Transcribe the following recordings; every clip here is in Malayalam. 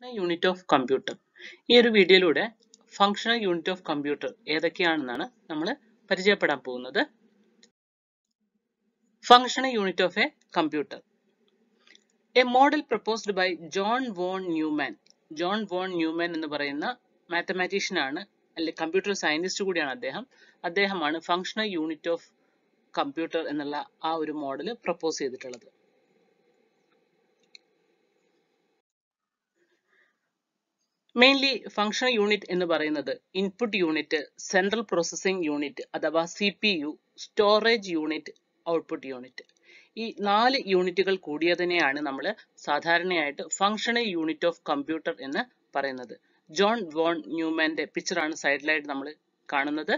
യൂണിറ്റ് ഓഫ് കമ്പ്യൂട്ടർ ഈ ഒരു വീഡിയോയിലൂടെ ഫങ്ഷണൽ യൂണിറ്റ് ഓഫ് കമ്പ്യൂട്ടർ ഏതൊക്കെയാണെന്നാണ് നമ്മൾ പരിചയപ്പെടാൻ പോകുന്നത് functional unit of a computer a model proposed by John von Neumann John von Neumann എന്ന് പറയുന്ന മാത്തമാറ്റീഷ്യൻ ആണ് അല്ലെങ്കിൽ കമ്പ്യൂട്ടർ സയന്റിസ്റ്റ് കൂടിയാണ് അദ്ദേഹം അദ്ദേഹമാണ് ഫങ്ഷണൽ യൂണിറ്റ് ഓഫ് കമ്പ്യൂട്ടർ എന്നുള്ള ആ ഒരു മോഡൽ പ്രപ്പോസ് ചെയ്തിട്ടുള്ളത് മെയിൻലി ഫങ്ഷണൽ യൂണിറ്റ് എന്ന് പറയുന്നത് input unit central processing unit അഥവാ C P U storage unit output unit ഈ നാല് യൂണിറ്റുകൾ കൂടിയതിനെയാണ് നമ്മൾ സാധാരണയായിട്ട് ഫങ്ഷണൽ യൂണിറ്റ് ഓഫ് കമ്പ്യൂട്ടർ എന്ന് പറയുന്നത് ജോൺ വോൺ ന്യൂമാന്റെ പിക്ചറാണ് സൈഡിലായിട്ട് നമ്മൾ കാണുന്നത്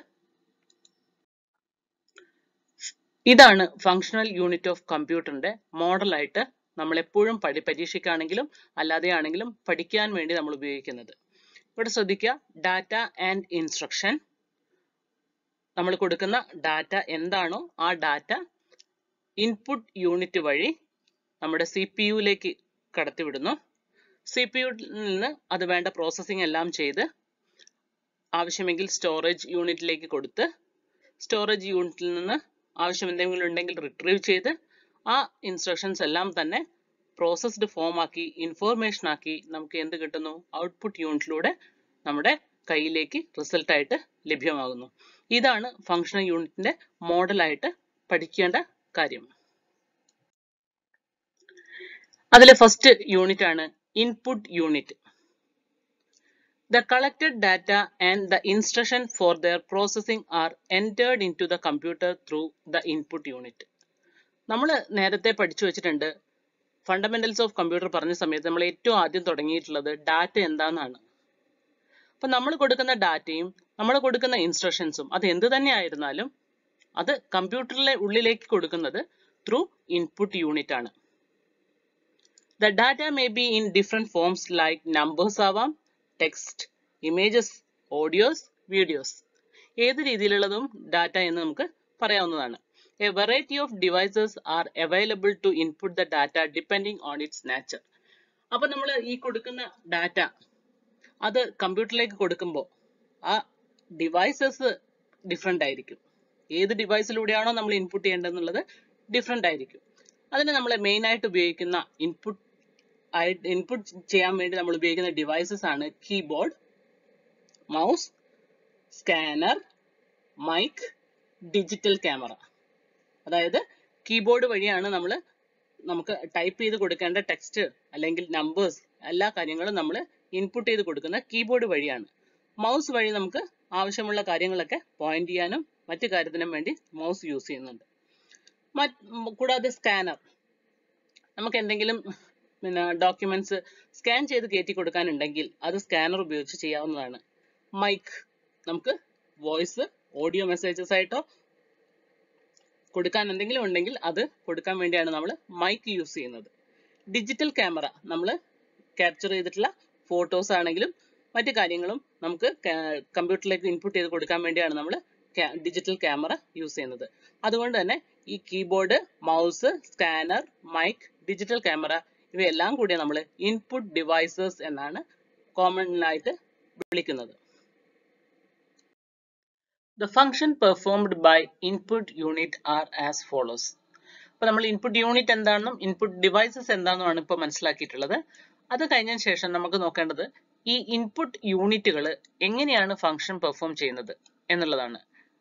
ഇതാണ് ഫങ്ഷണൽ യൂണിറ്റ് ഓഫ് കമ്പ്യൂട്ടറിന്റെ മോഡലായിട്ട് നമ്മൾ എപ്പോഴും പഠി പരീക്ഷയ്ക്കാണെങ്കിലും അല്ലാതെ ആണെങ്കിലും പഠിക്കാൻ വേണ്ടി നമ്മൾ ഉപയോഗിക്കുന്നത് ഇവിടെ ശ്രദ്ധിക്കുക ഡാറ്റ ആൻഡ് ഇൻസ്ട്രക്ഷൻ നമ്മൾ കൊടുക്കുന്ന ഡാറ്റ എന്താണോ ആ ഡാറ്റ ഇൻപുട്ട് യൂണിറ്റ് വഴി നമ്മുടെ സി പി യുയിലേക്ക് കടത്തിവിടുന്നു സി പി യുയിൽ നിന്ന് അത് വേണ്ട പ്രോസസ്സിംഗ് എല്ലാം ചെയ്ത് ആവശ്യമെങ്കിൽ സ്റ്റോറേജ് യൂണിറ്റിലേക്ക് കൊടുത്ത് സ്റ്റോറേജ് യൂണിറ്റിൽ നിന്ന് ആവശ്യം എന്തെങ്കിലും ഉണ്ടെങ്കിൽ റിട്രീവ് ചെയ്ത് ആ ഇൻസ്ട്രക്ഷൻസ് എല്ലാം തന്നെ പ്രോസസ്ഡ് ഫോം ആക്കി ഇൻഫോർമേഷൻ ആക്കി നമുക്ക് എന്ത് കിട്ടുന്നു ഔട്ട്പുട്ട് യൂണിറ്റിലൂടെ നമ്മുടെ കയ്യിലേക്ക് റിസൾട്ട് ആയിട്ട് ലഭ്യമാകുന്നു ഇതാണ് ഫങ്ഷണൽ യൂണിറ്റിന്റെ മോഡലായിട്ട് പഠിക്കേണ്ട കാര്യം അതിലെ ഫസ്റ്റ് യൂണിറ്റ് ആണ് input unit The collected data and the instruction for their processing are entered into the computer through the input unit. നമ്മൾ നേരത്തെ പഠിച്ചു വെച്ചിട്ടുണ്ട് ഫണ്ടമെന്റൽസ് ഓഫ് കമ്പ്യൂട്ടർ പറഞ്ഞ സമയത്ത് നമ്മൾ ഏറ്റവും ആദ്യം തുടങ്ങിയിട്ടുള്ളത് ഡാറ്റ എന്താണെന്നാണ് അപ്പൊ നമ്മൾ കൊടുക്കുന്ന ഡാറ്റയും നമ്മൾ കൊടുക്കുന്ന ഇൻസ്ട്രക്ഷൻസും അത് എന്ത് തന്നെ ആയിരുന്നാലും അത് കമ്പ്യൂട്ടറിലെ ഉള്ളിലേക്ക് കൊടുക്കുന്നത് ത്രൂ ഇൻപുട്ട് യൂണിറ്റ് ആണ് the data may be in different forms like numbers ആവാം ടെക്സ്റ്റ് ഇമേജസ് ഓഡിയോസ് വീഡിയോസ് ഏത് രീതിയിലുള്ളതും ഡാറ്റ എന്ന് നമുക്ക് പറയാവുന്നതാണ് a variety of devices are available to input the data depending on its nature അപ്പൊ നമ്മൾ ഈ കൊടുക്കുന്ന ഡാറ്റ അത് കമ്പ്യൂട്ടറിലേക്ക് കൊടുക്കുമ്പോൾ ആ ഡിവൈസസ് ഡിഫറെൻ്റ് ആയിരിക്കും ഏത് ഡിവൈസിലൂടെയാണോ നമ്മൾ ഇൻപുട്ട് ചെയ്യേണ്ടതെന്നുള്ളത് ഡിഫറെൻ്റ് ആയിരിക്കും അതിന് നമ്മൾ മെയിൻ ആയിട്ട് ഉപയോഗിക്കുന്ന ഇൻപുട്ട് ഇൻപുട്ട് ചെയ്യാൻ വേണ്ടി നമ്മൾ ഉപയോഗിക്കുന്ന ഡിവൈസസ് ആണ് keyboard mouse scanner mic digital camera അതായത് കീബോർഡ് വഴിയാണ് നമ്മൾ നമുക്ക് ടൈപ്പ് ചെയ്ത് കൊടുക്കേണ്ട ടെക്സ്റ്റ് അല്ലെങ്കിൽ നമ്പേഴ്സ് എല്ലാ കാര്യങ്ങളും നമ്മൾ ഇൻപുട്ട് ചെയ്ത് കൊടുക്കുന്ന കീബോർഡ് വഴിയാണ് മൗസ് വഴി നമുക്ക് ആവശ്യമുള്ള കാര്യങ്ങളൊക്കെ പോയിന്റ് ചെയ്യാനും മറ്റു കാര്യത്തിനും വേണ്ടി മൗസ് യൂസ് ചെയ്യുന്നുണ്ട് കൂടാതെ സ്കാനർ നമുക്ക് എന്തെങ്കിലും പിന്നെ ഡോക്യുമെന്റ്സ് സ്കാൻ ചെയ്ത് കയറ്റി കൊടുക്കാനുണ്ടെങ്കിൽ അത് സ്കാനർ ഉപയോഗിച്ച് ചെയ്യാവുന്നതാണ് മൈക്ക് നമുക്ക് വോയിസ് ഓഡിയോ മെസ്സേജസ് ആയിട്ടോ കൊടുക്കാൻ എന്തെങ്കിലും ഉണ്ടെങ്കിൽ അത് കൊടുക്കാൻ വേണ്ടിയാണ് നമ്മൾ മൈക്ക് യൂസ് ചെയ്യുന്നത് ഡിജിറ്റൽ ക്യാമറ നമ്മൾ ക്യാപ്ചർ ചെയ്തിട്ടുള്ള ഫോട്ടോസ് ആണെങ്കിലും മറ്റു കാര്യങ്ങളും നമുക്ക് കമ്പ്യൂട്ടറിലേക്ക് ഇൻപുട്ട് ചെയ്ത് കൊടുക്കാൻ വേണ്ടിയാണ് നമ്മൾ ഡിജിറ്റൽ ക്യാമറ യൂസ് ചെയ്യുന്നത് അതുകൊണ്ട് തന്നെ ഈ keyboard mouse scanner mic digital camera ഇവയെല്ലാം കൂടി നമ്മൾ ഇൻപുട്ട് ഡിവൈസസ് എന്നാണ് കോമൺ ആയിട്ട് വിളിക്കുന്നത് the function performed by input unit are as follows അപ്പൊ നമ്മൾ ഇൻപുട്ട് യൂണിറ്റ് എന്താണെന്നും ഇൻപുട്ട് ഡിവൈസസ് എന്താണെന്നുമാണ് ഇപ്പോൾ മനസ്സിലാക്കിയിട്ടുള്ളത് അത് കഴിഞ്ഞതിന് ശേഷം നമുക്ക് നോക്കേണ്ടത് ഈ ഇൻപുട്ട് യൂണിറ്റുകൾ എങ്ങനെയാണ് ഫംഗ്ഷൻ പെർഫോം ചെയ്യുന്നത് എന്നുള്ളതാണ്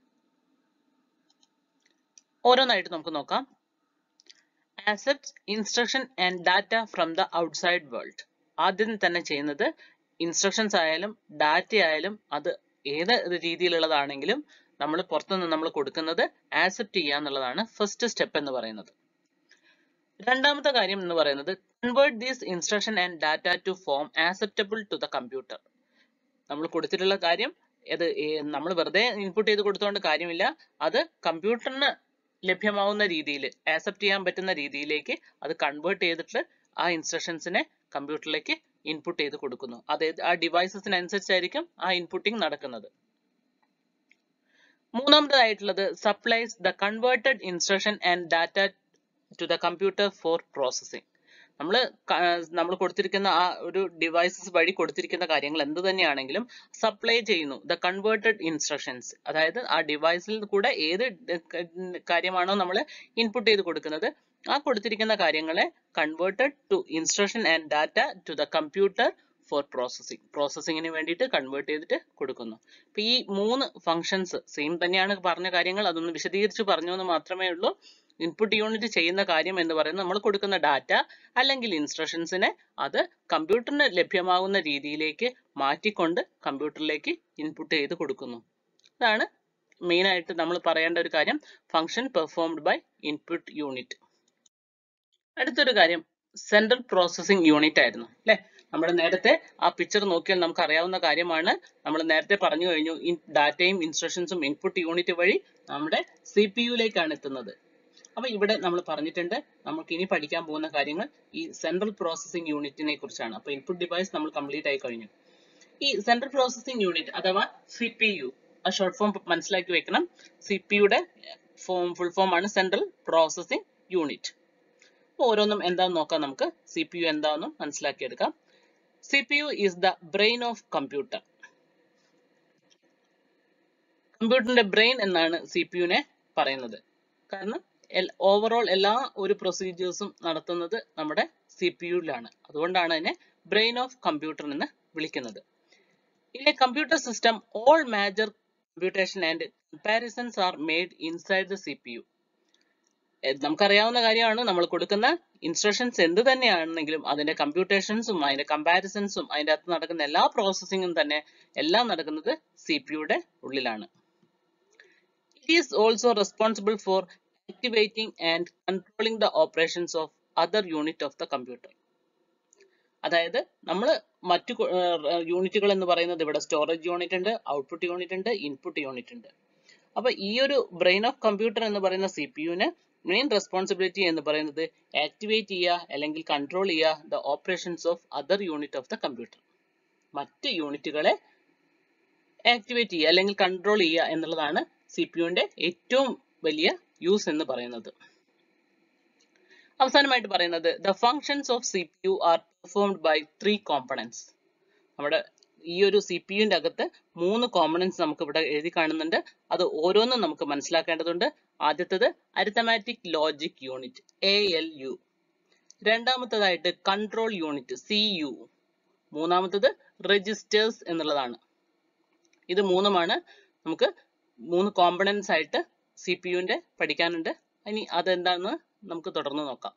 ഓരോന്നായിട്ട് നമുക്ക് നോക്കാം accepts instruction and data from the outside world ആദ്യം തന്നെ ചെയ്യുന്നത് ഇൻസ്ട്രക്ഷൻസ് ആയാലും ഡാറ്റ ആയാലും അത് ഏത് രീതിയിലുള്ളതാണെങ്കിലും നമ്മൾ പുറത്തുനിന്ന് നമ്മൾ കൊടുക്കുന്നത് ആക്സെപ്റ്റ് ചെയ്യുക എന്നുള്ളതാണ് ഫസ്റ്റ് സ്റ്റെപ്പ് എന്ന് പറയുന്നത് രണ്ടാമത്തെ കാര്യം എന്ന് പറയുന്നത് convert these instruction and data to form acceptable to the computer നമ്മൾ കൊടുത്തിട്ടുള്ള കാര്യം അത് നമ്മൾ വെറുതെ ഇൻപുട്ട് ചെയ്ത് കൊടുത്തുകൊണ്ട് കാര്യമില്ല അത് കമ്പ്യൂട്ടറിന് ലഭ്യമാവുന്ന രീതിയിൽ ആക്സെപ്റ്റ് ചെയ്യാൻ പറ്റുന്ന രീതിയിലേക്ക് അത് കൺവേർട്ട് ചെയ്തിട്ട് ആ ഇൻസ്ട്രക്ഷൻസിനെ കമ്പ്യൂട്ടറിലേക്ക് ഇൻപുട്ട് ചെയ്ത് കൊടുക്കുന്നു അതായത് ആ ഡിവൈസസിനനുസരിച്ചായിരിക്കും ആ ഇൻപുട്ടിങ് നടക്കുന്നത് മൂന്നാമതായിട്ടുള്ളത് supplies the converted instruction and data to the computer for processing നമ്മൾ നമ്മൾ കൊടുത്തിരിക്കുന്ന ആ ഒരു ഡിവൈസസ് വഴി കൊടുത്തിരിക്കുന്ന കാര്യങ്ങൾ എന്ത് തന്നെയാണെങ്കിലും സപ്ലൈ ചെയ്യുന്നു ദ കൺവേർട്ടഡ് ഇൻസ്ട്രക്ഷൻസ് അതായത് ആ ഡിവൈസിൽ കൂടെ ഏത് കാര്യമാണോ നമ്മൾ ഇൻപുട്ട് ചെയ്ത് കൊടുക്കുന്നത് ആ കൊടുത്തിരിക്കുന്ന കാര്യങ്ങളെ converted to instruction and data to the computer for processing പ്രോസസ്സിങ്ങിന് വേണ്ടിയിട്ട് കൺവേർട്ട് ചെയ്തിട്ട് കൊടുക്കുന്നു അപ്പൊ ഈ മൂന്ന് ഫങ്ഷൻസ് സെയിം തന്നെയാണ് പറഞ്ഞ കാര്യങ്ങൾ അതൊന്ന് വിശദീകരിച്ച് പറഞ്ഞു എന്ന് മാത്രമേ ഉള്ളൂ ഇൻപുട്ട് യൂണിറ്റ് ചെയ്യുന്ന കാര്യം എന്ന് പറയുന്നത് നമ്മൾ കൊടുക്കുന്ന ഡാറ്റ അല്ലെങ്കിൽ ഇൻസ്ട്രക്ഷൻസിനെ അത് കമ്പ്യൂട്ടറിന് ലഭ്യമാകുന്ന രീതിയിലേക്ക് മാറ്റിക്കൊണ്ട് കമ്പ്യൂട്ടറിലേക്ക് ഇൻപുട്ട് ചെയ്ത് കൊടുക്കുന്നു അതാണ് മെയിൻ ആയിട്ട് നമ്മൾ പറയേണ്ട ഒരു കാര്യം function performed by input unit അടുത്തൊരു കാര്യം സെൻട്രൽ പ്രോസസ്സിംഗ് യൂണിറ്റ് ആയിരുന്നു അല്ലെ നമ്മൾ നേരത്തെ ആ പിക്ചർ നോക്കിയാൽ നമുക്ക് അറിയാവുന്ന കാര്യമാണ് നമ്മൾ നേരത്തെ പറഞ്ഞു കഴിഞ്ഞു ഡാറ്റയും ഇൻസ്ട്രക്ഷൻസും ഇൻപുട്ട് യൂണിറ്റ് വഴി നമ്മുടെ സി പി യുയിലേക്കാണ് എത്തുന്നത് അപ്പൊ ഇവിടെ നമ്മൾ പറഞ്ഞിട്ടുണ്ട് നമുക്ക് ഇനി പഠിക്കാൻ പോകുന്ന കാര്യങ്ങൾ ഈ സെൻട്രൽ പ്രോസസ്സിംഗ് യൂണിറ്റിനെ കുറിച്ചാണ് അപ്പൊ ഇൻപുട്ട് ഡിവൈസ് നമ്മൾ കംപ്ലീറ്റ് ആയി കഴിഞ്ഞു ഈ സെൻട്രൽ പ്രോസസ്സിംഗ് യൂണിറ്റ് അഥവാ സി പി യു ആ ഷോർട്ട് ഫോം മനസ്സിലാക്കി വെക്കണം സി പി യുടെ ഫോം ഫുൾ ഫോം ആണ് സെൻട്രൽ പ്രോസസ്സിംഗ് യൂണിറ്റ് ഓരോന്നും എന്താന്ന് നോക്കാം നമുക്ക് സി പി യു എന്താണെന്നും മനസ്സിലാക്കിയെടുക്കാം C P U is the brain of computer കമ്പ്യൂട്ടറിന്റെ ബ്രെയിൻ എന്നാണ് സി പി യുനെ പറയുന്നത് കാരണം ഓവറോൾ എല്ലാ ഒരു പ്രൊസീജിയേഴ്സും നടത്തുന്നത് നമ്മുടെ സി പി യുയിലാണ് അതുകൊണ്ടാണ് അതിനെ ബ്രെയിൻ ഓഫ് കമ്പ്യൂട്ടർ എന്ന് വിളിക്കുന്നത് in a computer system all major computation and comparisons are made inside the C P U നമുക്കറിയാവുന്ന കാര്യമാണ് നമ്മൾ കൊടുക്കുന്ന ഇൻസ്ട്രക്ഷൻസ് എന്ത് തന്നെയാണെങ്കിലും അതിന്റെ കമ്പ്യൂട്ടേഷൻസും അതിന്റെ കമ്പാരിസൺസും അതിന്റെ അകത്ത് നടക്കുന്ന എല്ലാ പ്രോസസ്സിങ്ങും തന്നെ എല്ലാം നടക്കുന്നത് സി പി യുടെ ഉള്ളിലാണ് it is also responsible for activating and controlling the operations of other unit of the computer അതായത് നമ്മൾ മറ്റു യൂണിറ്റുകൾ എന്ന് പറയുന്നത് ഇവിടെ സ്റ്റോറേജ് യൂണിറ്റ് ഉണ്ട് ഔട്ട്പുട്ട് യൂണിറ്റ് ഉണ്ട് ഇൻപുട്ട് യൂണിറ്റ് ഉണ്ട് അപ്പൊ ഈ ഒരു ബ്രെയിൻ ഓഫ് കമ്പ്യൂട്ടർ എന്ന് പറയുന്ന സി പി യുവിന് മെയിൻ റെസ്പോൺസിബിലിറ്റി എന്ന് പറയുന്നത് ആക്ടിവേറ്റ് ചെയ്യുക അല്ലെങ്കിൽ കൺട്രോൾ ചെയ്യുക the operations of other unit of the computer മറ്റ് യൂണിറ്റുകളെ ആക്ടിവേറ്റ് ചെയ്യുക അല്ലെങ്കിൽ കൺട്രോൾ ചെയ്യുക എന്നുള്ളതാണ് സി പി യുവിന്റെ ഏറ്റവും വലിയ യൂസ് എന്ന് പറയുന്നത് അവസാനമായിട്ട് പറയുന്നത് the functions of C P U are performed by three components നമ്മുടെ ഈ ഒരു സി പി യുവിന്റെ അകത്ത് മൂന്ന് കോമ്പണൻസ് നമുക്ക് ഇവിടെ എഴുതി കാണുന്നുണ്ട് അത് ഓരോന്നും നമുക്ക് മനസ്സിലാക്കേണ്ടതുണ്ട് ആദ്യത്തത് arithmetic logic unit A L U രണ്ടാമത്തതായിട്ട് കൺട്രോൾ യൂണിറ്റ് സി യു മൂന്നാമത്തത് രജിസ്റ്റേഴ്സ് എന്നുള്ളതാണ് ഇത് മൂന്നുമാണ് നമുക്ക് മൂന്ന് കോമ്പണൻസ് ആയിട്ട് സി പി യുവിന്റെ പഠിക്കാനുണ്ട് ഇനി അതെന്താണെന്ന് നമുക്ക് തുടർന്ന് നോക്കാം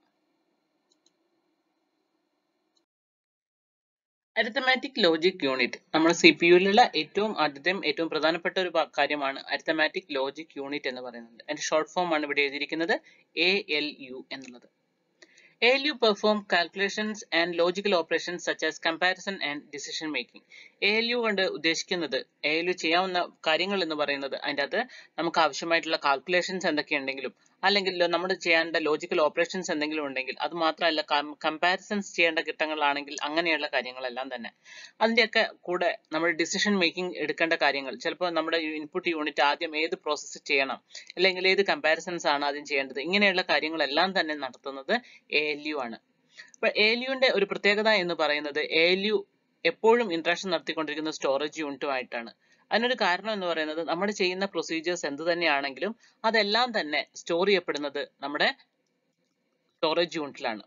അരിത്തമാറ്റിക് ലോജിക് യൂണിറ്റ് നമ്മൾ സി പി യുയിലുള്ള ഏറ്റവും ആദ്യത്തെയും ഏറ്റവും പ്രധാനപ്പെട്ട ഒരു കാര്യമാണ് അരിത്തമാറ്റിക് ലോജിക് യൂണിറ്റ് എന്ന് പറയുന്നത് അതിന്റെ ഷോർട്ട് ഫോം ആണ് ഇവിടെ എഴുതിയിരിക്കുന്നത് എ എൽ യു എന്നുള്ളത് ALU perform calculations and logical operations such as comparison and decision making. ALU കൊണ്ട് ഉദ്ദേശിക്കുന്നത് ALU ചെയ്യാവുന്ന കാര്യങ്ങൾ എന്ന് പറയുന്നത് അതിൻ്റെ അകത്ത് നമുക്ക് ആവശ്യമായിട്ടുള്ള കാൽക്കുലേഷൻസ് എന്തൊക്കെയുണ്ടെങ്കിലും അല്ലെങ്കിൽ നമ്മൾ ചെയ്യേണ്ട ലോജിക്കൽ ഓപ്പറേഷൻസ് എന്തെങ്കിലും ഉണ്ടെങ്കിൽ അത് മാത്രമല്ല കമ്പാരിസൺസ് ചെയ്യേണ്ട ഘട്ടങ്ങളാണെങ്കിൽ അങ്ങനെയുള്ള കാര്യങ്ങളെല്ലാം തന്നെ അതിൻ്റെയൊക്കെ കൂടെ നമ്മൾ ഡിസിഷൻ മേക്കിംഗ് എടുക്കേണ്ട കാര്യങ്ങൾ ചിലപ്പോൾ നമ്മുടെ ഇൻപുട്ട് യൂണിറ്റ് ആദ്യം ഏത് പ്രോസസ്സ് ചെയ്യണം അല്ലെങ്കിൽ ഏത് കമ്പാരിസൺസ് ആണ് ആദ്യം ചെയ്യേണ്ടത് ഇങ്ങനെയുള്ള കാര്യങ്ങളെല്ലാം തന്നെ നടത്തുന്നത് എ എൽ യു ആണ് അപ്പൊ എ എൽ യുവിന്റെ ഒരു പ്രത്യേകത എന്ന് പറയുന്നത് എ എൽ യു എപ്പോഴും ഇന്ററാക്ഷൻ നടത്തിക്കൊണ്ടിരിക്കുന്ന സ്റ്റോറേജ് യൂണിറ്റുമായിട്ടാണ് അതിനൊരു കാരണം എന്ന് പറയുന്നത് നമ്മൾ ചെയ്യുന്ന പ്രൊസീജിയേഴ്സ് എന്ത് തന്നെയാണെങ്കിലും അതെല്ലാം തന്നെ സ്റ്റോർ ചെയ്യപ്പെടുന്നത് നമ്മുടെ സ്റ്റോറേജ് യൂണിറ്റിലാണ്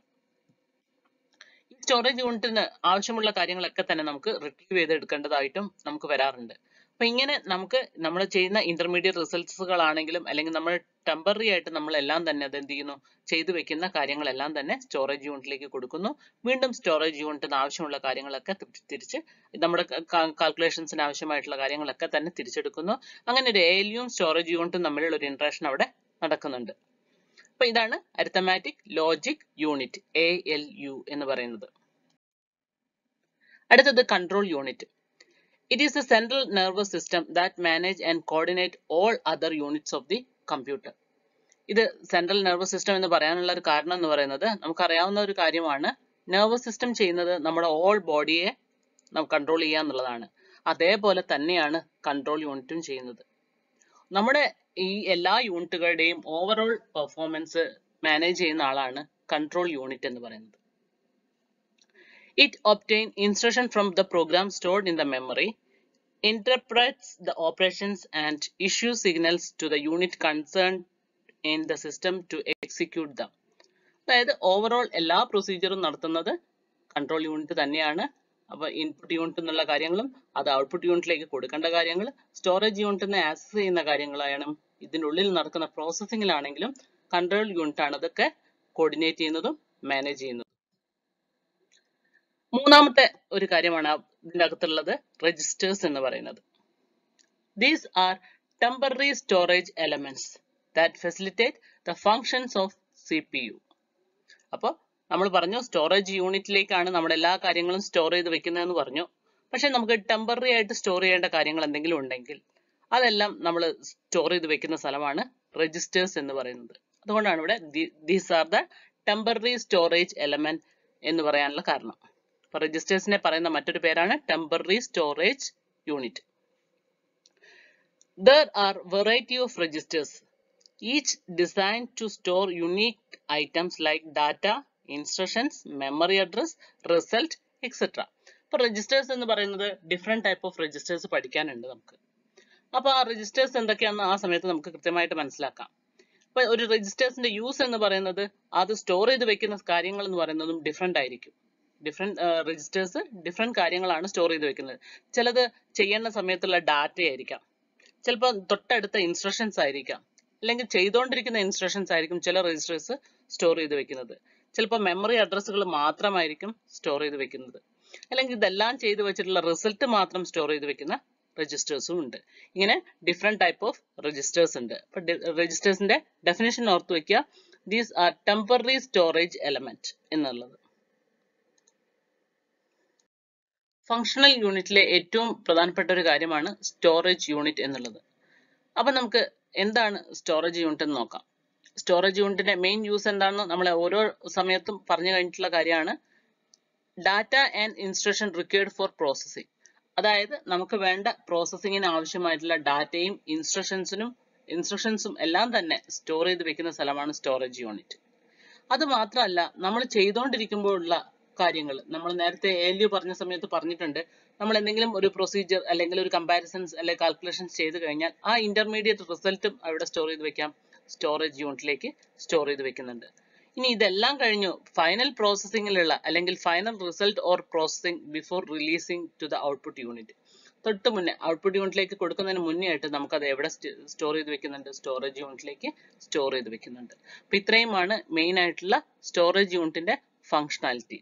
ഈ സ്റ്റോറേജ് യൂണിറ്റിന് ആവശ്യമുള്ള കാര്യങ്ങളൊക്കെ തന്നെ നമുക്ക് റിട്രീവ് ചെയ്ത് എടുക്കേണ്ടതായിട്ടും നമുക്ക് വരാറുണ്ട് അപ്പൊ ഇങ്ങനെ നമുക്ക് നമ്മൾ ചെയ്യുന്ന ഇന്റർമീഡിയറ്റ് റിസൾട്ട്സുകൾ ആണെങ്കിലും അല്ലെങ്കിൽ നമ്മൾ ടെമ്പററി ആയിട്ട് നമ്മൾ എല്ലാം തന്നെ അത് എന്ത് ചെയ്യുന്നു ചെയ്തു വെക്കുന്ന കാര്യങ്ങളെല്ലാം തന്നെ സ്റ്റോറേജ് യൂണിറ്റിലേക്ക് കൊടുക്കുന്നു വീണ്ടും സ്റ്റോറേജ് യൂണിറ്റിന് ആവശ്യമുള്ള കാര്യങ്ങളൊക്കെ തിരിച്ച് നമ്മുടെ കാൽക്കുലേഷൻസിന് ആവശ്യമായിട്ടുള്ള കാര്യങ്ങളൊക്കെ തന്നെ തിരിച്ചെടുക്കുന്നു അങ്ങനെ ഒരു എലിയും സ്റ്റോറേജ് യൂണിറ്റും തമ്മിലുള്ള ഒരു ഇന്ററാക്ഷൻ അവിടെ നടക്കുന്നുണ്ട് അപ്പൊ ഇതാണ് arithmetic logic unit A L U എന്ന് പറയുന്നത് അടുത്തത് control unit It is the central nervous system that manage and coordinate all other units of the computer. ഇത് സെൻട്രൽ നെർവസ് സിസ്റ്റം എന്ന് പറയാനുള്ള ഒരു കാരണം എന്ന് പറയുന്നത് നമുക്കറിയാവുന്ന ഒരു കാര്യമാണ് നെർവസ് സിസ്റ്റം ചെയ്യുന്നത് നമ്മുടെ ഓൾ ബോഡിയെ കൺട്രോൾ ചെയ്യുക എന്നുള്ളതാണ് അതേപോലെ തന്നെയാണ് കൺട്രോൾ യൂണിറ്റും ചെയ്യുന്നത് നമ്മുടെ ഈ എല്ലാ യൂണിറ്റുകളുടെയും ഓവറോൾ പെർഫോമൻസ് മാനേജ് ചെയ്യുന്ന ആളാണ് കൺട്രോൾ യൂണിറ്റ് എന്ന് പറയുന്നത് It obtains instruction from the program stored in the memory, interprets the operations and issues signals to the unit concerned in the system to execute them. അതായത് ഓവറോൾ എല്ലാ പ്രൊസീജിയറും നടത്തുന്നത് കൺട്രോൾ യൂണിറ്റ് തന്നെയാണ് അപ്പൊ ഇൻപുട്ട് യൂണിറ്റ് എന്നുള്ള കാര്യങ്ങളും അത് ഔട്ട്പുട്ട് യൂണിറ്റിലേക്ക് കൊടുക്കേണ്ട കാര്യങ്ങൾ സ്റ്റോറേജ് യൂണിറ്റിനെ ആക്സസ് ചെയ്യുന്ന കാര്യങ്ങളാണ് ഇതിന്റെ ഉള്ളിൽ നടക്കുന്ന പ്രോസസ്സിങ്ങിലാണെങ്കിലും കൺട്രോൾ യൂണിറ്റ് ആണ് അതൊക്കെ കോർഡിനേറ്റ് ചെയ്യുന്നതും മാനേജ് ചെയ്യുന്നതും മൂന്നാമത്തെ ഒരു കാര്യമാണ് ആ ഇതിന്റെ അകത്തുള്ളത് രജിസ്റ്റേഴ്സ് എന്ന് പറയുന്നത് these are temporary storage elements that facilitate the functions of C P U അപ്പോൾ നമ്മൾ പറഞ്ഞു സ്റ്റോറേജ് യൂണിറ്റിലേക്കാണ് നമ്മുടെ എല്ലാ കാര്യങ്ങളും സ്റ്റോർ ചെയ്ത് വെക്കുന്നതെന്ന് പറഞ്ഞു പക്ഷെ നമുക്ക് ടെമ്പററി ആയിട്ട് സ്റ്റോർ ചെയ്യേണ്ട കാര്യങ്ങൾ എന്തെങ്കിലും ഉണ്ടെങ്കിൽ അതെല്ലാം നമ്മൾ സ്റ്റോർ ചെയ്ത് വെക്കുന്ന സ്ഥലമാണ് രജിസ്റ്റേഴ്സ് എന്ന് പറയുന്നത് അതുകൊണ്ടാണ് ഇവിടെ these are the temporary storage element എന്ന് പറയാനുള്ള കാരണം അപ്പൊ രജിസ്റ്റേഴ്സിനെ പറയുന്ന മറ്റൊരു പേരാണ് temporary storage unit There are variety of registers, each designed to store unique items like data, instructions, memory address, result, etc. ഇപ്പൊ രജിസ്റ്റേഴ്സ് എന്ന് പറയുന്നത് ഡിഫറെന്റ് ടൈപ്പ് ഓഫ് രജിസ്റ്റേഴ്സ് പഠിക്കാനുണ്ട് നമുക്ക് അപ്പൊ ആ രജിസ്റ്റേഴ്സ് എന്തൊക്കെയാണെന്ന് ആ സമയത്ത് നമുക്ക് കൃത്യമായിട്ട് മനസ്സിലാക്കാം ഇപ്പൊ ഒരു രജിസ്റ്റേഴ്സിന്റെ യൂസ് എന്ന് പറയുന്നത് അത് സ്റ്റോർ ചെയ്ത് വെക്കുന്ന കാര്യങ്ങൾ എന്ന് പറയുന്നതും ഡിഫറെന്റ് ആയിരിക്കും ഡിഫറെന്റ് രജിസ്റ്റേഴ്സ് ഡിഫറെന്റ് കാര്യങ്ങളാണ് സ്റ്റോർ ചെയ്ത് വെക്കുന്നത് ചിലത് ചെയ്യേണ്ട സമയത്തുള്ള ഡാറ്റ ആയിരിക്കാം ചിലപ്പോൾ തൊട്ടടുത്ത ഇൻസ്ട്രക്ഷൻസ് ആയിരിക്കാം അല്ലെങ്കിൽ ചെയ്തുകൊണ്ടിരിക്കുന്ന ഇൻസ്ട്രക്ഷൻസ് ആയിരിക്കും ചില രജിസ്റ്റേഴ്സ് സ്റ്റോർ ചെയ്ത് വെക്കുന്നത് ചിലപ്പോൾ മെമ്മറി അഡ്രസ്സുകൾ മാത്രമായിരിക്കും സ്റ്റോർ ചെയ്ത് വെക്കുന്നത് അല്ലെങ്കിൽ ഇതെല്ലാം ചെയ്ത് വെച്ചിട്ടുള്ള റിസൾട്ട് മാത്രം സ്റ്റോർ ചെയ്ത് വെക്കുന്ന രജിസ്റ്റേഴ്സും ഉണ്ട് ഇങ്ങനെ ഡിഫറെന്റ് ടൈപ്പ് ഓഫ് രജിസ്റ്റേഴ്സ് ഉണ്ട് അപ്പൊ രജിസ്റ്റേഴ്സിന്റെ ഡെഫിനേഷൻ ഓർത്ത് വെക്കുക these are temporary storage element എന്നുള്ളത് ഫങ്ഷണൽ യൂണിറ്റിലെ ഏറ്റവും പ്രധാനപ്പെട്ട ഒരു കാര്യമാണ് സ്റ്റോറേജ് യൂണിറ്റ് എന്നുള്ളത് അപ്പൊ നമുക്ക് എന്താണ് സ്റ്റോറേജ് യൂണിറ്റ് എന്ന് നോക്കാം സ്റ്റോറേജ് യൂണിറ്റിന്റെ മെയിൻ യൂസ് എന്താണെന്ന് നമ്മൾ ഓരോ സമയത്തും പറഞ്ഞു കഴിഞ്ഞിട്ടുള്ള കാര്യമാണ് data and instruction required for processing അതായത് നമുക്ക് വേണ്ട പ്രോസസ്സിങ്ങിന് ആവശ്യമായിട്ടുള്ള ഡാറ്റയും ഇൻസ്ട്രക്ഷൻസിനും ഇൻസ്ട്രക്ഷൻസും എല്ലാം തന്നെ സ്റ്റോർ ചെയ്ത് വെക്കുന്ന സ്ഥലമാണ് സ്റ്റോറേജ് യൂണിറ്റ് അത് മാത്രമല്ല നമ്മൾ ചെയ്തുകൊണ്ടിരിക്കുമ്പോഴുള്ള കാര്യങ്ങൾ നമ്മൾ നേരത്തെ ഏലിയോ പറഞ്ഞ സമയത്ത് പറഞ്ഞിട്ടുണ്ട് നമ്മൾ എന്തെങ്കിലും ഒരു പ്രൊസീജിയർ അല്ലെങ്കിൽ ഒരു കമ്പാരിസൺസ് അല്ലെങ്കിൽ കാൽക്കുലേഷൻസ് ചെയ്ത് കഴിഞ്ഞാൽ ആ ഇന്റർമീഡിയറ്റ് റിസൾട്ടും അവിടെ സ്റ്റോർ ചെയ്ത് വെക്കാം സ്റ്റോറേജ് യൂണിറ്റിലേക്ക് സ്റ്റോർ ചെയ്ത് വെക്കുന്നുണ്ട് ഇനി ഇതെല്ലാം കഴിഞ്ഞു ഫൈനൽ പ്രോസസ്സിംഗിലുള്ള അല്ലെങ്കിൽ final result or processing before releasing to the output unit തൊട്ട് മുന്നേ ഔട്ട്പുട്ട് യൂണിറ്റിലേക്ക് കൊടുക്കുന്നതിന് മുന്നേ ആയിട്ട് നമുക്ക് അത് എവിടെ സ്റ്റോർ ചെയ്ത് വെക്കുന്നുണ്ട് സ്റ്റോറേജ് യൂണിറ്റിലേക്ക് സ്റ്റോർ ചെയ്ത് വെക്കുന്നുണ്ട് അപ്പൊ ഇത്രയുമാണ് മെയിൻ ആയിട്ടുള്ള സ്റ്റോറേജ് യൂണിറ്റിന്റെ ഫങ്ഷണാലിറ്റി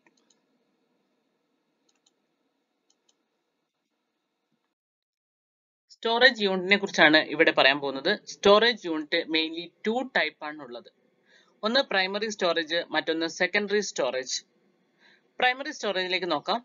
സ്റ്റോറേജ് യൂണിറ്റിനെ കുറിച്ചാണ് ഇവിടെ പറയാൻ പോകുന്നത് storage unit mainly two type ആണ് ഉള്ളത് ഒന്ന് പ്രൈമറി സ്റ്റോറേജ് മറ്റൊന്ന് സെക്കൻഡറി സ്റ്റോറേജ് പ്രൈമറി സ്റ്റോറേജിലേക്ക് നോക്കാം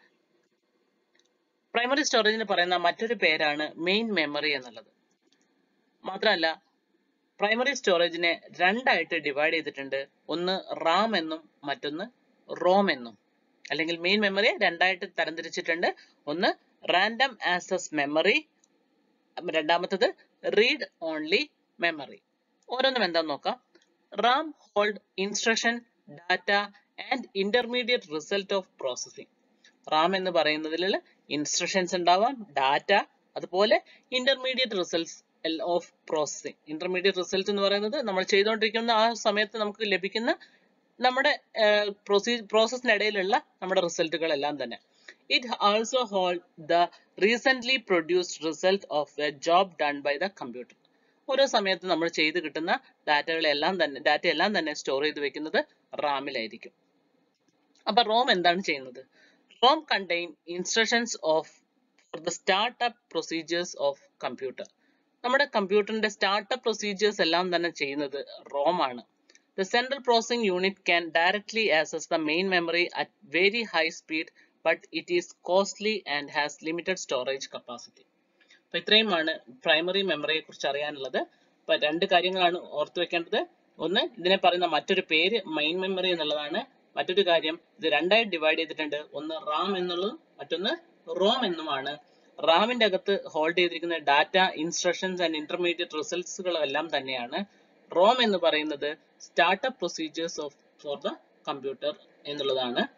പ്രൈമറി സ്റ്റോറേജിന് പറയുന്ന മറ്റൊരു പേരാണ് മെയിൻ മെമ്മറി എന്നുള്ളത് മാത്രമല്ല പ്രൈമറി സ്റ്റോറേജിനെ രണ്ടായിട്ട് ഡിവൈഡ് ചെയ്തിട്ടുണ്ട് ഒന്ന് റാം എന്നും മറ്റൊന്ന് റോം എന്നും അല്ലെങ്കിൽ മെയിൻ മെമ്മറിയെ രണ്ടായിട്ട് തരംതിരിച്ചിട്ടുണ്ട് ഒന്ന് റാൻഡം ആക്സസ് മെമ്മറി രണ്ടാമത്തത് റീഡ് ഓൺലി മെമ്മറി ഓരോന്നും എന്താന്ന് നോക്കാം RAM hold instruction data and intermediate result of processing RAM എന്ന് പറയുന്നതിൽ ഇൻസ്ട്രക്ഷൻസ് ഉണ്ടാവാം ഡാറ്റ അതുപോലെ intermediate results of processing intermediate result എന്ന് പറയുന്നത് നമ്മൾ ചെയ്തുകൊണ്ടിരിക്കുന്ന ആ സമയത്ത് നമുക്ക് ലഭിക്കുന്ന നമ്മുടെ പ്രോസസ്സിനിടയിലുള്ള നമ്മുടെ റിസൾട്ടുകളെല്ലാം തന്നെ it also hold the recent produced result of a job done by the computer ഓരോ സമയത്ത് നമ്മൾ ചെയ്ത് കിട്ടുന്ന ഡാറ്റകളെല്ലാം തന്നെ ഡാറ്റ എല്ലാം തന്നെ സ്റ്റോർ ചെയ്ത് വെക്കുന്നത് റാമിലായിരിക്കും അപ്പൊ റോം എന്താണ് ചെയ്യുന്നത് ROM contain instructions of for the startup procedures of computer നമ്മുടെ കമ്പ്യൂട്ടറിന്റെ സ്റ്റാർട്ടപ്പ് പ്രൊസീജിയേഴ്സ് എല്ലാം തന്നെ ചെയ്യുന്നത് റോം ആണ് the central processing unit can directly access the main memory at very high speed but it is costly and has limited storage capacity അപ്പൊ ഇത്രയുമാണ് പ്രൈമറി മെമ്മറിയെ കുറിച്ച് അറിയാനുള്ളത് അപ്പൊ രണ്ട് കാര്യങ്ങളാണ് ഓർത്തു വെക്കേണ്ടത് ഒന്ന് ഇതിനെ പറയുന്ന മറ്റൊരു പേര് മെയിൻ മെമ്മറി എന്നുള്ളതാണ് മറ്റൊരു കാര്യം ഇത് രണ്ടായി ഡിവൈഡ് ചെയ്തിട്ടുണ്ട് ഒന്ന് റാം എന്നുള്ളതും മറ്റൊന്ന് റോം എന്നുമാണ് റാമിന്റെ അകത്ത് ഹോൾഡ് ചെയ്തിരിക്കുന്ന ഡാറ്റ ഇൻസ്ട്രക്ഷൻസ് ആൻഡ് ഇന്റർമീഡിയറ്റ് റിസൾട്ട്സുകളും എല്ലാം തന്നെയാണ് റോം എന്ന് പറയുന്നത് startup procedures of for the computer എന്നുള്ളതാണ്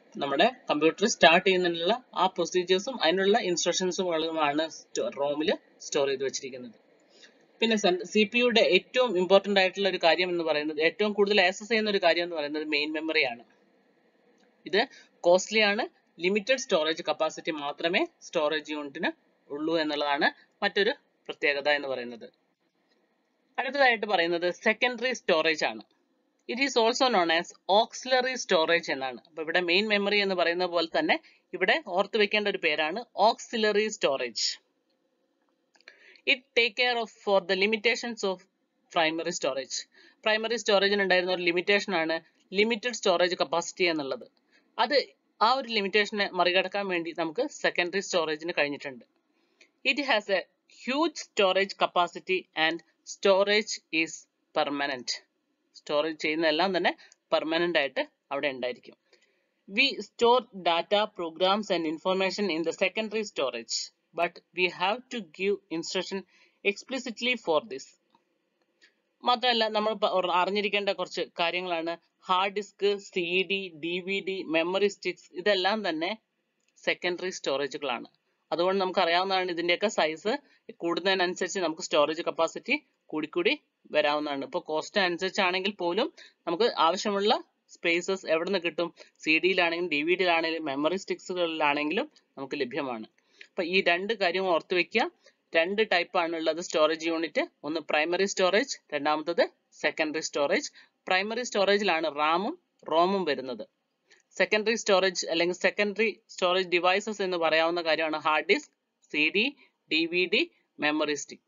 നമ്മുടെ കമ്പ്യൂട്ടർ സ്റ്റാർട്ട് ചെയ്യുന്നതിനുള്ള ആ പ്രൊസീജിയേഴ്സും അതിനുള്ള ഇൻസ്ട്രക്ഷൻസുകളുമാണ് റോമിൽ സ്റ്റോർ ചെയ്ത് വെച്ചിരിക്കുന്നത് പിന്നെ സി പി യുടെ ഏറ്റവും ഇമ്പോർട്ടന്റ് ആയിട്ടുള്ള ഒരു കാര്യം എന്ന് പറയുന്നത് ഏറ്റവും കൂടുതൽ ആക്സസ് ചെയ്യുന്ന ഒരു കാര്യം എന്ന് പറയുന്നത് മെയിൻ മെമ്മറിയാണ് ഇത് കോസ്റ്റ്ലി ആണ് ലിമിറ്റഡ് സ്റ്റോറേജ് കപ്പാസിറ്റി മാത്രമേ സ്റ്റോറേജ് യൂണിറ്റിന് ഉള്ളൂ എന്നുള്ളതാണ് മറ്റൊരു പ്രത്യേകത എന്ന് പറയുന്നത് അടുത്തതായിട്ട് പറയുന്നത് സെക്കൻഡറി സ്റ്റോറേജ് ആണ് it is also known as auxiliary storage എന്നാണ് അപ്പൊ ഇവിടെ മെയിൻ മെമ്മറി എന്ന് പറയുന്ന പോലെ തന്നെ ഇവിടെ ഓർത്ത് വെക്കേണ്ട ഒരു പേരാണ് auxiliary storage it take care of for the limitations of primary storage primary സ്റ്റോറേജിന് ഉണ്ടായിരുന്ന ഒരു ലിമിറ്റേഷൻ ആണ് ലിമിറ്റഡ് സ്റ്റോറേജ് കപ്പാസിറ്റി എന്നുള്ളത് അത് ആ ഒരു ലിമിറ്റേഷനെ മറികടക്കാൻ വേണ്ടി നമുക്ക് സെക്കൻഡറി സ്റ്റോറേജിന് കഴിഞ്ഞിട്ടുണ്ട് it has a huge storage capacity and storage is permanent storage ചെയ്യുന്നതെല്ലാം തന്നെ പെർമനന്റ് ആയിട്ട് അവിടെ ഉണ്ടായിരിക്കും we store data programs and information in the secondary storage but we have to give instruction explicitly for this മാത്രമല്ല നമ്മൾ അറിഞ്ഞിരിക്കേണ്ട കുറച്ച് കാര്യങ്ങളാണ് hard disk C D D V D memory sticks ഇതെല്ലാം തന്നെ സെക്കൻഡറി സ്റ്റോറേജുകളാണ് അതുകൊണ്ട് നമുക്ക് അറിയാവുന്നതാണ് ഇതിന്റെയൊക്കെ സൈസ് കൂടുന്നതിനനുസരിച്ച് നമുക്ക് സ്റ്റോറേജ് കപ്പാസിറ്റി കൂടിക്കൂടി വരാവുന്നതാണ് ഇപ്പോൾ കോസ്റ്റ് അനുസരിച്ചാണെങ്കിൽ പോലും നമുക്ക് ആവശ്യമുള്ള സ്പേസസ് എവിടെ നിന്ന് കിട്ടും സി ഡിയിലാണെങ്കിലും ഡി വി ഡിയിലാണെങ്കിലും മെമ്മറി സ്റ്റിക്സുകളിലാണെങ്കിലും നമുക്ക് ലഭ്യമാണ് അപ്പൊ ഈ രണ്ട് കാര്യവും ഓർത്ത് വെക്കുക രണ്ട് ടൈപ്പ് ആണ് ഉള്ളത് സ്റ്റോറേജ് യൂണിറ്റ് ഒന്ന് പ്രൈമറി സ്റ്റോറേജ് രണ്ടാമത്തത് സെക്കൻഡറി സ്റ്റോറേജ് പ്രൈമറി സ്റ്റോറേജിലാണ് റാമും റോമും വരുന്നത് സെക്കൻഡറി സ്റ്റോറേജ് അല്ലെങ്കിൽ സെക്കൻഡറി സ്റ്റോറേജ് ഡിവൈസസ് എന്ന് പറയാവുന്ന കാര്യമാണ് hard disk C D D V D memory stick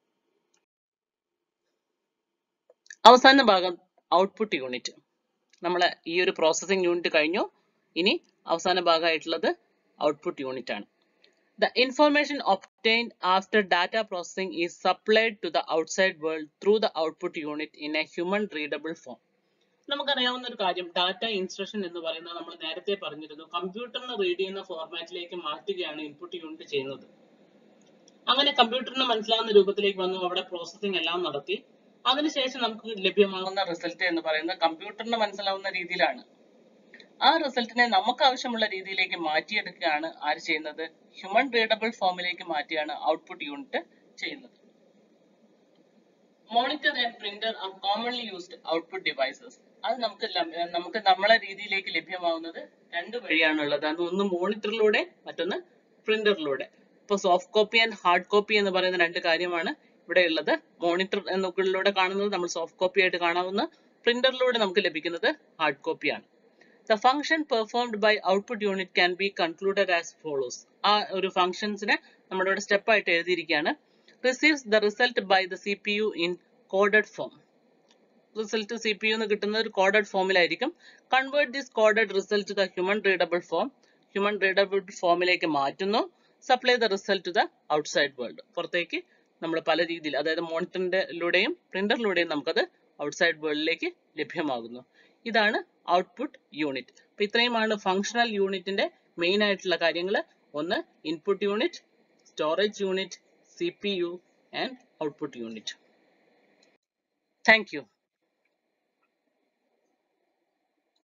അവസാന ഭാഗം ഔട്ട്പുട്ട് യൂണിറ്റ് നമ്മൾ ഈ ഒരു പ്രോസസ്സിംഗ് യൂണിറ്റ് കഴിഞ്ഞു ഇനി അവസാന ഭാഗമായിട്ടുള്ളത് ഔട്ട്പുട്ട് യൂണിറ്റ് ആണ് The information obtained after data processing is supplied to the outside world through the output unit in a human readable form. നമുക്കറിയാവുന്ന ഒരു കാര്യം ഡാറ്റ ഇൻസ്ട്രക്ഷൻ എന്ന് പറയുന്നത് നമ്മൾ നേരത്തെ പറഞ്ഞിരുന്നു കമ്പ്യൂട്ടറിന് റീഡ് ചെയ്യുന്ന ഫോർമാറ്റിലേക്ക് മാറ്റുകയാണ് ഇൻപുട്ട് യൂണിറ്റ് ചെയ്യുന്നത് അങ്ങനെ കമ്പ്യൂട്ടറിന് മനസ്സിലാവുന്ന രൂപത്തിലേക്ക് വന്നു അവിടെ പ്രോസസ്സിംഗ് എല്ലാം നടത്തി അതിനുശേഷം നമുക്ക് ലഭ്യമാകുന്ന റിസൾട്ട് എന്ന് പറയുന്നത് കമ്പ്യൂട്ടറിന് മനസ്സിലാവുന്ന രീതിയിലാണ് ആ റിസൾട്ടിനെ നമുക്ക് ആവശ്യമുള്ള രീതിയിലേക്ക് മാറ്റിയെടുക്കുകയാണ് ആര് ചെയ്യുന്നത് ഹ്യൂമൻ റീഡബിൾ ഫോമിലേക്ക് മാറ്റിയാണ് ഔട്ട്പുട്ട് യൂണിറ്റ് ചെയ്യുന്നത് monitor and printer are commonly used output devices അത് നമുക്ക് ലഭ്യ- നമുക്ക് നമ്മളെ രീതിയിലേക്ക് ലഭ്യമാവുന്നത് രണ്ട് വഴിയാണുള്ളത് അത് ഒന്ന് മോണിറ്ററിലൂടെ മറ്റൊന്ന് പ്രിന്ററിലൂടെ ഇപ്പൊ soft copy and hard copy എന്ന് പറയുന്ന രണ്ട് കാര്യമാണ് ഇവിടെ ഉള്ളത് മോണിറ്റർ എന്നൊക്കെയിലൂടെ കാണുന്നത് നമ്മൾ സോഫ്റ്റ് കോപ്പി ആയിട്ട് കാണാവുന്ന പ്രിന്ററിലൂടെ നമുക്ക് ലഭിക്കുന്നത് ഹാർഡ് കോപ്പിയാണ് the function performed by output unit can be concluded as follows ആ ഒരു ഫംഗ്ഷൻസിനെ നമ്മുടെ ഇവിടെ സ്റ്റെപ്പ് ആയിട്ട് എഴുതിയിരിക്കുകയാണ് receives the result by the C P U in coded form result C P U എന്ന് കിട്ടുന്ന ഒരു കോഡഡ് ഫോമിലായിരിക്കും convert this coded result to the human readable form human readable ഫോമിലേക്ക് മാറ്റുന്നു supply the result to the outside world പുറത്തേക്ക് നമ്മൾ പല രീതിയിൽ അതായത് മോണിറ്ററിലൂടെയും പ്രിന്ററിലൂടെയും നമുക്കത് ഔട്ട്സൈഡ് വേൾഡിലേക്ക് ലഭ്യമാകുന്നു ഇതാണ് ഔട്ട്പുട്ട് യൂണിറ്റ് അപ്പൊ ഇത്രയുമാണ് ഫങ്ഷണൽ യൂണിറ്റിന്റെ മെയിൻ ആയിട്ടുള്ള കാര്യങ്ങൾ ഒന്ന് input unit storage unit C P U and output unit thank U